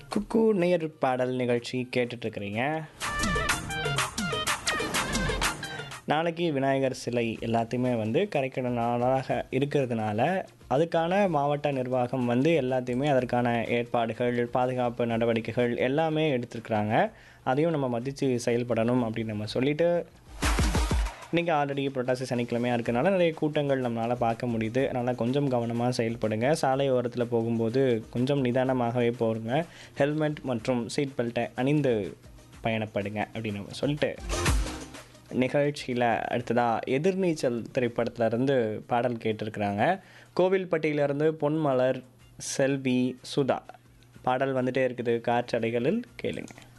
குக்கு நேர் பாடல் நிகழ்ச்சி கேட்டுட்ருக்கிறீங்க நாளைக்கு விநாயகர் சிலை எல்லாத்தையுமே வந்து கரைக்கிற நாளாக இருக்கிறதுனால அதுக்கான மாவட்ட நிர்வாகம் வந்து எல்லாத்தையுமே அதற்கான ஏற்பாடுகள் பாதுகாப்பு நடவடிக்கைகள் எல்லாமே எடுத்துருக்குறாங்க அதையும் நம்ம மதித்து செயல்படணும் அப்படின்னு நம்ம சொல்லிட்டு இன்றைக்கி ஆல்ரெடி புரட்டாசி சனிக்கிழமையாக இருக்கனால நிறைய கூட்டங்கள் நம்மளால் பார்க்க முடியுது அதனால் கொஞ்சம் கவனமாக செயல்படுங்க சாலை ஓரத்தில் போகும்போது கொஞ்சம் நிதானமாகவே போருங்க ஹெல்மெட் மற்றும் சீட் பெல்ட்டை அணிந்து பயணப்படுங்க அப்படின்னு நம்ம சொல்லிட்டு நிகழ்ச்சியில் அடுத்ததாக எதிர்நீச்சல் திரைப்படத்துலேருந்து பாடல் கேட்டிருக்கிறாங்க கோவில்பட்டியிலேருந்து பொன்மலர் செல்வி சுதா பாடல் வந்துட்டே இருக்குது காற்றலைகளில் கேளுங்க